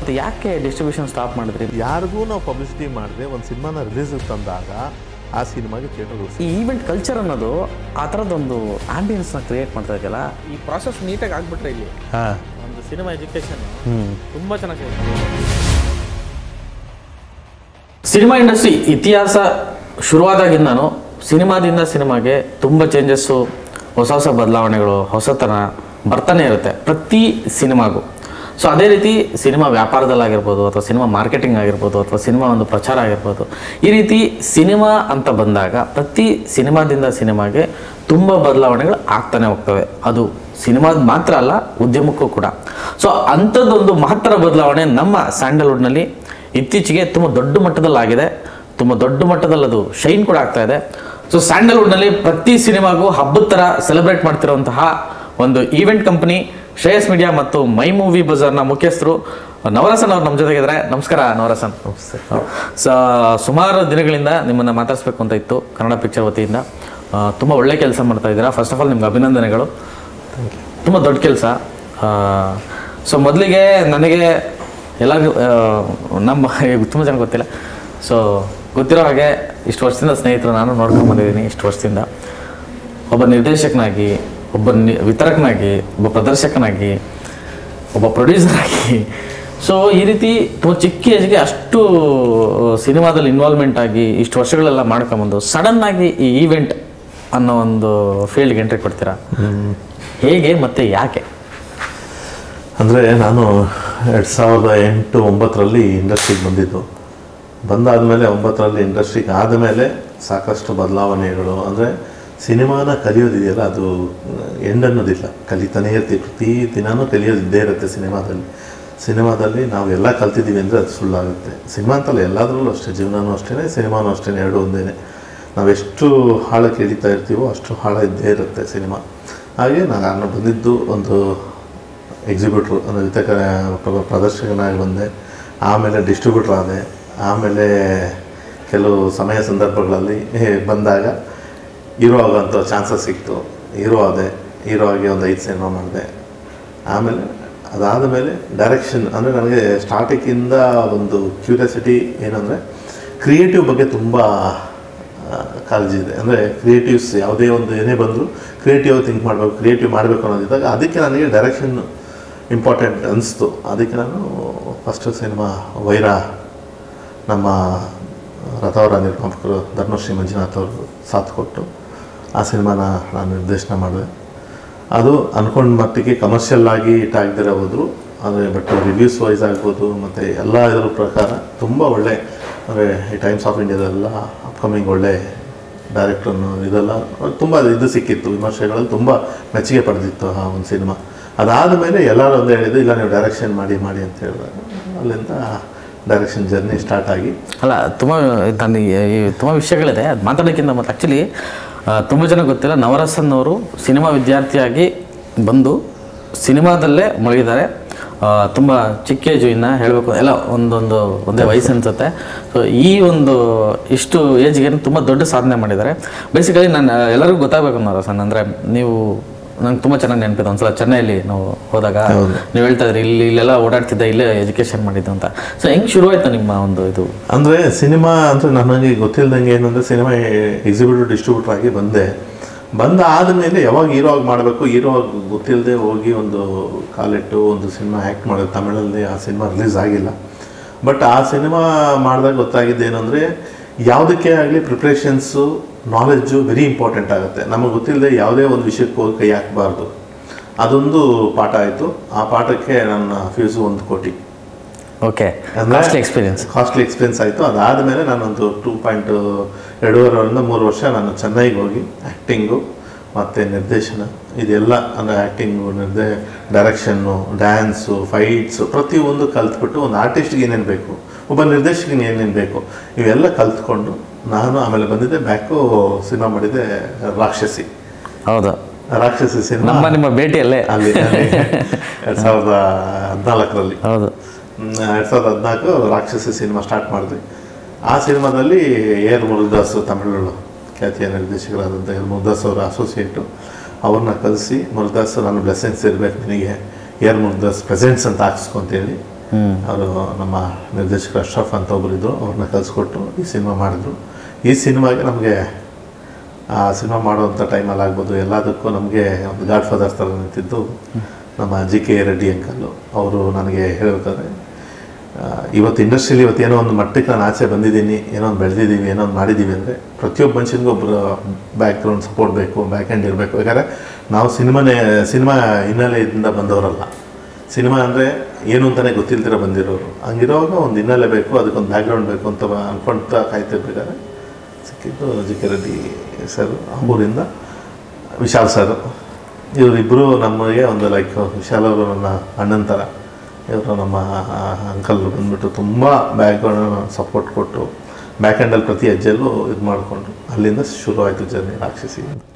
ಮತ್ತೆ ಯಾಕೆ distribution stop ಮಾಡಿದ್ರಿ ಯಾರಿಗೂ ನಾವು ಪಬ್ಲಿಸಿಟಿ ಮಾಡಿದ್ರೆ ಒಂದು ಸಿನಿಮಾನ ರಿಲೀಸ್ ತಂದಾಗ ಆ ಸಿನಿಮಾಗೆ ಥಿಯೇಟರ್ ಈ ಈವೆಂಟ್ ಕಲ್ಚರ್ ಅನ್ನೋದು ಆ ಥರದ್ದೊಂದು ಆಂಬಿಯನ್ಸ್ನ ಕ್ರಿಯೇಟ್ ಮಾಡ್ತಾ ಇದೆಯಲ್ಲ ಈ ಪ್ರಾಸೆಸ್ ನೀಟಾಗಿ ಆಗ್ಬಿಟ್ರೆ ಇಲ್ಲಿ ಹಾಂ ಒಂದು ಸಿನಿಮಾ ಎಜುಕೇಶನ್ ಹ್ಞೂ ತುಂಬ ಚೆನ್ನಾಗಿ ಸಿನಿಮಾ ಇಂಡಸ್ಟ್ರಿ ಇತಿಹಾಸ ಶುರುವಾದಾಗಿಂದನೂ ಸಿನಿಮಾದಿಂದ ಸಿನಿಮಾಗೆ ತುಂಬ ಚೇಂಜಸ್ಸು ಹೊಸ ಹೊಸ ಬದಲಾವಣೆಗಳು ಹೊಸತನ ಬರ್ತಾನೆ ಇರುತ್ತೆ ಪ್ರತಿ ಸಿನಿಮಾಗೂ ಸೊ ಅದೇ ರೀತಿ ಸಿನಿಮಾ ವ್ಯಾಪಾರದಲ್ಲಾಗಿರ್ಬೋದು ಅಥವಾ ಸಿನಿಮಾ ಮಾರ್ಕೆಟಿಂಗ್ ಆಗಿರ್ಬೋದು ಅಥವಾ ಸಿನಿಮಾ ಒಂದು ಪ್ರಚಾರ ಆಗಿರ್ಬೋದು ಈ ರೀತಿ ಸಿನಿಮಾ ಅಂತ ಬಂದಾಗ ಪ್ರತಿ ಸಿನಿಮಾದಿಂದ ಸಿನಿಮಾಗೆ ತುಂಬ ಬದಲಾವಣೆಗಳು ಆಗ್ತಾನೆ ಹೋಗ್ತವೆ ಅದು ಸಿನಿಮಾದ ಮಾತ್ರ ಅಲ್ಲ ಉದ್ಯಮಕ್ಕೂ ಕೂಡ ಸೊ ಅಂಥದ್ದೊಂದು ಮಹತ್ತರ ಬದಲಾವಣೆ ನಮ್ಮ ಸ್ಯಾಂಡಲ್ವುಡ್ನಲ್ಲಿ ಇತ್ತೀಚೆಗೆ ತುಂಬ ದೊಡ್ಡ ಮಟ್ಟದಲ್ಲಿ ಆಗಿದೆ ತುಂಬ ದೊಡ್ಡ ಮಟ್ಟದಲ್ಲಿ ಅದು ಶೈನ್ ಕೂಡ ಆಗ್ತಾ ಇದೆ ಸೊ ಸ್ಯಾಂಡಲ್ವುಡ್ನಲ್ಲಿ ಪ್ರತಿ ಸಿನಿಮಾಗೂ ಹಬ್ಬದ ಥರ ಸೆಲೆಬ್ರೇಟ್ ಮಾಡ್ತಿರುವಂತಹ ಒಂದು ಈವೆಂಟ್ ಕಂಪನಿ ಶ್ರೇಯಸ್ ಮೀಡಿಯಾ ಮತ್ತು ಮೈ ಮೂವಿ ಬಜಾರ್ನ ಮುಖ್ಯಸ್ಥರು ನವರಸನ್ ಅವ್ರು ನಮ್ಮ ಜೊತೆಗಿದ್ದಾರೆ ನಮಸ್ಕಾರ ನವರಸನ್ ಸ ಸುಮಾರು ದಿನಗಳಿಂದ ನಿಮ್ಮನ್ನು ಮಾತಾಡಿಸ್ಬೇಕು ಅಂತ ಇತ್ತು ಕನ್ನಡ ಪಿಕ್ಚರ್ ವತಿಯಿಂದ ತುಂಬ ಒಳ್ಳೆ ಕೆಲಸ ಮಾಡ್ತಾ ಇದ್ದೀರಾ ಫಸ್ಟ್ ಆಫ್ ಆಲ್ ನಿಮ್ಗೆ ಅಭಿನಂದನೆಗಳು ತುಂಬ ದೊಡ್ಡ ಕೆಲಸ ಸೊ ಮೊದಲಿಗೆ ನನಗೆ ಎಲ್ಲ ನಮ್ಮ ತುಂಬ ಜನ ಗೊತ್ತಿಲ್ಲ ಸೊ ಗೊತ್ತಿರೋ ಹಾಗೆ ಇಷ್ಟು ವರ್ಷದಿಂದ ಸ್ನೇಹಿತರು ನಾನು ನೋಡ್ಕೊಂಡು ಬಂದಿದ್ದೀನಿ ಇಷ್ಟು ವರ್ಷದಿಂದ ಒಬ್ಬ ನಿರ್ದೇಶಕನಾಗಿ ಒಬ್ಬ ನಿ ವಿತರಕನಾಗಿ ಒಬ್ಬ ಪ್ರದರ್ಶಕನಾಗಿ ಒಬ್ಬ ಪ್ರೊಡ್ಯೂಸರ್ ಆಗಿ ಸೊ ಈ ರೀತಿ ತುಂಬ ಚಿಕ್ಕ ಏಜ್ಗೆ ಅಷ್ಟು ಸಿನಿಮಾದಲ್ಲಿ ಇನ್ವಾಲ್ವ್ಮೆಂಟ್ ಆಗಿ ಇಷ್ಟು ವರ್ಷಗಳೆಲ್ಲ ಮಾಡ್ಕೊಂಬಂದು ಸಡನ್ ಆಗಿ ಈ ಈವೆಂಟ್ ಅನ್ನೋ ಒಂದು ಫೀಲ್ಡ್ಗೆ ಎಂಟ್ರಿ ಕೊಡ್ತೀರಾ ಹೇಗೆ ಮತ್ತೆ ಯಾಕೆ ಅಂದರೆ ನಾನು ಎರಡು ಸಾವಿರದ ಎಂಟು ಒಂಬತ್ತರಲ್ಲಿ ಇಂಡಸ್ಟ್ರಿಗೆ ಬಂದಿದ್ದು ಬಂದಾದಮೇಲೆ ಒಂಬತ್ತರಲ್ಲಿ ಇಂಡಸ್ಟ್ರಿಗೆ ಆದಮೇಲೆ ಸಾಕಷ್ಟು ಬದಲಾವಣೆಗಳು ಅಂದರೆ ಸಿನಿಮಾನ ಕಲಿಯೋದಿದೆಯಲ್ಲ ಅದು ಎಂಡ್ ಅನ್ನೋದಿಲ್ಲ ಕಲಿತಾನೇ ಇರ್ತೀವಿ ಪ್ರತಿ ದಿನಾನೂ ಕಲಿಯೋದಿದ್ದೇ ಇರುತ್ತೆ ಸಿನಿಮಾದಲ್ಲಿ ಸಿನಿಮಾದಲ್ಲಿ ನಾವು ಎಲ್ಲ ಕಲ್ತಿದ್ದೀವಿ ಅಂದರೆ ಅದು ಸುಳ್ಳಾಗುತ್ತೆ ಸಿನಿಮಾ ಅಂತಲ್ಲ ಎಲ್ಲದರಲ್ಲೂ ಅಷ್ಟೇ ಜೀವನನೂ ಅಷ್ಟೇ ಸಿನಿಮಾನೂ ಅಷ್ಟೇ ಎರಡು ಒಂದೇ ನಾವೆಷ್ಟು ಹಾಳಕ್ಕೆ ಇಳಿತಾ ಇರ್ತೀವೋ ಅಷ್ಟು ಹಾಳ ಇದ್ದೇ ಇರುತ್ತೆ ಸಿನಿಮಾ ಹಾಗೆ ನಾನು ಬಂದಿದ್ದು ಒಂದು ಎಕ್ಸಿಬಿಟ್ರು ಅಂದರೆ ವಿತಕ ಪ್ರ- ಪ್ರದರ್ಶಕನಾಗಿ ಬಂದೆ ಆಮೇಲೆ ಡಿಸ್ಟ್ರಿಬ್ಯೂಟ್ರ್ ಆದೆ ಆಮೇಲೆ ಕೆಲವು ಸಮಯ ಸಂದರ್ಭಗಳಲ್ಲಿ ಹೇ, ಬಂದಾಗ ಹೀರೋ ಆಗೋಂಥ ಚಾನ್ಸಸ್ ಸಿಕ್ತು ಹೀರೋ ಆದೆ ಹೀರೋ ಆಗಿ ಒಂದು ಐದು ಸಿನಿಮಾ ಮಾಡಿದೆ ಆಮೇಲೆ ಅದಾದ ಮೇಲೆ ಡೈರೆಕ್ಷನ್ ಅಂದರೆ ನನಗೆ ಸ್ಟಾರ್ಟಿಂಗಿಂದ ಒಂದು ಕ್ಯೂರಿಯಾಸಿಟಿ ಏನಂದರೆ ಕ್ರಿಯೇಟಿವ್ ಬಗ್ಗೆ ತುಂಬ ಆ, ಕಾಳಜಿ ಇದೆ ಅಂದರೆ ಕ್ರಿಯೇಟಿವ್ಸ್ ಯಾವುದೇ ಒಂದು ಏನೇ ಬಂದರೂ ಕ್ರಿಯೇಟಿವ್ ಥಿಂಕ್ ಮಾಡಬೇಕು ಕ್ರಿಯೇಟಿವ್ ಮಾಡಬೇಕು ಅನ್ನೋದಿದ್ದಾಗ ಅದಕ್ಕೆ ನನಗೆ ಡೈರೆಕ್ಷನ್ ಇಂಪಾರ್ಟೆಂಟ್ ಅನಿಸ್ತು ಅದಕ್ಕೆ ನಾನು ಫಸ್ಟು ಸಿನಿಮಾ ವೈರ ನಮ್ಮ ರಥವರ ನಿರ್ಮಾಪಕರು ಧರ್ಮಶ್ರೀ ಮಂಜುನಾಥ್ ಅವರು ಸಾಥ್ ಕೊಟ್ಟು ಆ ಸಿನಿಮಾನ ನಾನು ನಿರ್ದೇಶನ ಮಾಡಿದೆ ಅದು ಅಂದ್ಕೊಂಡ ಮಟ್ಟಿಗೆ ಕಮರ್ಷಿಯಲ್ ಆಗಿ ಹಿಟ್ ಆಗದಿರ ಹೋದ್ರು ಆದರೆ ಬಟ್ ರಿವ್ಯೂಸ್ ವೈಸ್ ಆಗ್ಬೋದು ಮತ್ತು ಎಲ್ಲ ಇದರ ಪ್ರಕಾರ ತುಂಬ ಒಳ್ಳೆ ಅಂದರೆ ಈ ಟೈಮ್ಸ್ ಆಫ್ ಇಂಡಿಯಾದೆಲ್ಲ ಅಪ್ಕಮಿಂಗ್ ಒಳ್ಳೆ ಡೈರೆಕ್ಟ್ರನ್ನು ಇದೆಲ್ಲ ತುಂಬ ಇದು ಸಿಕ್ಕಿತ್ತು ವಿಮರ್ಶೆಗಳಲ್ಲಿ ತುಂಬ ಮೆಚ್ಚುಗೆ ಪಡೆದಿತ್ತು ಆ ಒಂದು ಸಿನಿಮಾ ಅದಾದ ಮೇಲೆ ಎಲ್ಲರೂ ಒಂದು ಹೇಳಿದ್ದು ಇಲ್ಲ ನೀವು ಡೈರೆಕ್ಷನ್ ಮಾಡಿ ಮಾಡಿ ಅಂತ ಹೇಳಿದಾಗ ಅಲ್ಲಿಂದ ಡೈರೆಕ್ಷನ್ ಜರ್ನಿ ಸ್ಟಾರ್ಟ್ ಆಗಿ ಅಲ್ಲ ತುಂಬ ನಾನು ತುಂಬ ವಿಷಯಗಳಿದೆ ಅದು ಮಾತಾಡೋಕ್ಕಿಂತ ಮತ್ತು ಆ್ಯಕ್ಚುಲಿ ತುಂಬ ಜನ ಗೊತ್ತಿಲ್ಲ ನವರಸನ್ ಅವರು ಸಿನಿಮಾ ವಿದ್ಯಾರ್ಥಿಯಾಗಿ ಬಂದು ಸಿನಿಮಾದಲ್ಲೇ ಮುಳುಗಿದ್ದಾರೆ ತುಂಬ ಚಿಕ್ಕ ಏಜು ಇನ್ನು ಹೇಳಬೇಕು ಎಲ್ಲ ಒಂದೊಂದು ಒಂದೇ ವಯಸ್ಸು ಅನ್ಸುತ್ತೆ ಸೊ ಈ ಒಂದು ಇಷ್ಟು ಏಜ್ಗೆ ತುಂಬ ದೊಡ್ಡ ಸಾಧನೆ ಮಾಡಿದ್ದಾರೆ ಬೇಸಿಕಲಿ ನಾನು ಎಲ್ಲರಿಗೂ ಗೊತ್ತಾಗಬೇಕು ನವರಸನ್ ಅಂದರೆ ನೀವು ನಂಗೆ ತುಂಬ ಚೆನ್ನಾಗಿ ನೆನಪಿದೆ ಒಂದ್ಸಲ ಚೆನ್ನೈಲಿ ನಾವು ಹೋದಾಗ ನೀವು ಹೇಳ್ತಾ ಇದ್ರಿ ಇಲ್ಲಿ ಇಲ್ಲೆಲ್ಲ ಓಡಾಡ್ತಿದ್ದೆ ಇಲ್ಲೇ ಎಜುಕೇಷನ್ ಮಾಡಿದ್ದು ಅಂತ ಸೊ ಹೆಂಗೆ ಶುರುವಾಯ್ತು ನಿಮ್ಮ ಒಂದು ಇದು ಅಂದರೆ ಸಿನಿಮಾ ಅಂದರೆ ನನಗೆ ಗೊತ್ತಿಲ್ಲದಂಗೆ ಏನಂದರೆ ಸಿನಿಮಾ ಎಕ್ಸಿಬಿಟಿವ್ ಡಿಸ್ಟ್ರಿಬ್ಯೂಟರ್ ಆಗಿ ಬಂದೆ ಬಂದ ಆದಮೇಲೆ ಯಾವಾಗ ಹೀರೋ ಆಗಿ ಮಾಡಬೇಕು ಹೀರೋ ಆಗಿ ಗೊತ್ತಿಲ್ಲದೆ ಹೋಗಿ ಒಂದು ಕಾಲಿಟ್ಟು ಒಂದು ಸಿನಿಮಾ ಆ್ಯಕ್ಟ್ ಮಾಡೋದು ತಮಿಳಲ್ಲಿ ಆ ಸಿನಿಮಾ ರಿಲೀಸ್ ಆಗಿಲ್ಲ ಬಟ್ ಆ ಸಿನಿಮಾ ಮಾಡಿದಾಗ ಗೊತ್ತಾಗಿದ್ದು ಏನಂದರೆ ಯಾವುದಕ್ಕೆ ಆಗಲಿ ಪ್ರಿಪ್ರೇಷನ್ಸು ನಾಲೆಡ್ಜು ವೆರಿ ಇಂಪಾರ್ಟೆಂಟ್ ಆಗುತ್ತೆ ನಮಗೆ ಗೊತ್ತಿಲ್ಲದೆ ಯಾವುದೇ ಒಂದು ವಿಷಯಕ್ಕೆ ಹೋಗಿ ಕೈ ಹಾಕಬಾರ್ದು ಅದೊಂದು ಪಾಠ ಆಯಿತು ಆ ಪಾಠಕ್ಕೆ ನನ್ನ ಫೀಸು ಒಂದು ಕೋಟಿ ಓಕೆ ಅಂದ್ರೆ- ಕಾಸ್ಟ್ಲಿ ಎಕ್ಸ್ಪೀರಿಯನ್ಸ್ ಕಾಸ್ಟ್ಲಿ ಎಕ್ಸ್ಪೆನ್ಸ್ ಆಯಿತು ಅದಾದಮೇಲೆ ನಾನೊಂದು ಟೂ ಪಾಯಿಂಟ್ ಎರಡೂವರೆಯಿಂದ ಮೂರು ವರ್ಷ ನಾನು ಚೆನ್ನೈಗೆ ಹೋಗಿ ಆ್ಯಕ್ಟಿಂಗು ಮತ್ತು ನಿರ್ದೇಶನ ಇದೆಲ್ಲ ಅಂದರೆ ಆ್ಯಕ್ಟಿಂಗು ನಿರ್ದೇ ಡೈರೆಕ್ಷನ್ನು ಡ್ಯಾನ್ಸು ಫೈಟ್ಸು ಪ್ರತಿಯೊಂದು ಕಲ್ತ್ಬಿಟ್ಟು ಒಂದು ಆರ್ಟಿಸ್ಟ್ಗೆ ಏನೇನು ಬೇಕು ಒಬ್ಬ ನಿರ್ದೇಶಕನಿಗೆ ಏನೇನು ಬೇಕು ಇವೆಲ್ಲ ಕಲ್ತ್ಕೊಂಡು ನಾನು ಆಮೇಲೆ ಬಂದಿದ್ದೆ ಬ್ಯಾಕು ಸಿನಿಮಾ ಮಾಡಿದ್ದೆ ರಾಕ್ಷಸಿ ಹೌದು ರಾಕ್ಷಸಿ ಸಿನಿಮಾ ನಮ್ಮ ನಿಮ್ಮ ಭೇಟಿಯಲ್ಲೇ ಅಲ್ಲಿ ಎರಡು ಸಾವಿರದ ಹದಿನಾಲ್ಕರಲ್ಲಿ ಹೌದು ಎರಡು ಸಾವಿರದ ಹದಿನಾಲ್ಕು ರಾಕ್ಷಸಿ ಸಿನಿಮಾ ಸ್ಟಾರ್ಟ್ ಮಾಡಿದ್ವಿ ಆ ಸಿನಿಮಾದಲ್ಲಿ ಏರ್ ಮುರುಗದಾಸ್ ತಮಿಳು ಖ್ಯಾತಿಯ ನಿರ್ದೇಶಕರಾದಂಥ ಏರ್ ಮುರುಗದಾಸ್ ಅವರ ಅಸೋಸಿಯೇಟು ಅವ್ರನ್ನ ಕಲಿಸಿ ಮುರುಗದಾಸ್ ನನ್ನ ಬ್ಲೆಸ್ಸಿಂಗ್ಸ್ ಇರಬೇಕು ನಿನಗೆ ಏರ್ ಮುರುಗದಾಸ್ ಪ್ರೆಸೆಂಟ್ಸ್ ಅಂತ ಹಾಕ್ಸ್ಕೊ ಅಂತೇಳಿ ಅವರು ನಮ್ಮ ನಿರ್ದೇಶಕರು ಅಶ್ರಫ್ ಅಂತ ಒಬ್ಬರಿದ್ರು ಅವ್ರನ್ನ ಕಲಿಸ್ಕೊಟ್ಟು ಈ ಸಿನಿಮಾ ಮಾಡಿದ್ರು ಈ ಸಿನಿಮಾಗೆ ನಮಗೆ ಆ ಸಿನಿಮಾ ಮಾಡುವಂಥ ಟೈಮಲ್ಲಿ ಆಗ್ಬೋದು ಎಲ್ಲದಕ್ಕೂ ನಮಗೆ ಒಂದು ಗಾಡ್ ಫಾದರ್ ಥರ ನಿಂತಿದ್ದು ನಮ್ಮ ಜಿ ಕೆ ರೆಡ್ಡಿ ಅಂಕಲ್ಲು ಅವರು ನನಗೆ ಹೇಳ್ಬೇಕಾದ್ರೆ ಆ, ಇವತ್ತು ಇಂಡಸ್ಟ್ರಿಯಲ್ಲಿ ಇವತ್ತು ಏನೋ ಒಂದು ಮಟ್ಟಕ್ಕೆ ನಾನು ಆಚೆ ಬಂದಿದ್ದೀನಿ ಏನೋ ಒಂದು ಬೆಳೆದಿದ್ದೀವಿ ಏನೋ ಒಂದು ಮಾಡಿದ್ದೀವಿ ಅಂದರೆ ಪ್ರತಿಯೊಬ್ಬ ಮನುಷ್ಯನಿಗೂ ಒಬ್ಬರು ಬ್ಯಾಕ್ ಗ್ರೌಂಡ್ ಸಪೋರ್ಟ್ ಬೇಕು ಬ್ಯಾಕ್ ಹ್ಯಾಂಡ್ ಇರಬೇಕು ಯಾಕಂದರೆ ನಾವು ಸಿನಿಮಾನೇ ಸಿನಿಮಾ ಹಿನ್ನೆಲೆಯಿಂದ ಬಂದವರಲ್ಲ ಸಿನಿಮಾ ಅಂದರೆ ಏನು ಅಂತಲೇ ಗೊತ್ತಿಲ್ದಿರ ಬಂದಿರೋರು ಹಂಗಿರುವಾಗ ಒಂದು ಹಿನ್ನೆಲೆ ಬೇಕು ಅದಕ್ಕೊಂದು ಬ್ಯಾಕ್ಗ್ರೌಂಡ್ ಬೇಕು ಅಂತ ಅನ್ಕೊಳ್ತಾ ಕಾಯ್ತಿರ್ಬೇಕಾದ್ರೆ ಸಿಕ್ಕಿದ್ದು ಜಿ ಕೆ ರೆಡ್ಡಿ ಸರ್ ಊರಿಂದ ವಿಶಾಲ್ ಸರ್ ಇವರಿಬ್ಬರು ನಮಗೆ ಒಂದು ಲೈಕ್ ವಿಶಾಲ್ ಅವರು ನನ್ನ ಅಣ್ಣನ ಥರ ಇವರು ನಮ್ಮ ಅಂಕಲ್ ಬಂದ್ಬಿಟ್ಟು ತುಂಬ ಬ್ಯಾಕ್ಗ್ರೌಂಡ್ ಸಪೋರ್ಟ್ ಕೊಟ್ಟು ಬ್ಯಾಕ್ ಹ್ಯಾಂಡಲ್ಲಿ ಪ್ರತಿ ಹೆಜ್ಜೆಲ್ಲೂ ಇದು ಮಾಡಿಕೊಂಡು ಅಲ್ಲಿಂದ ಶುರು ಆಯಿತು ಜರ್ನಿ ರಾಕ್ಷಸಿ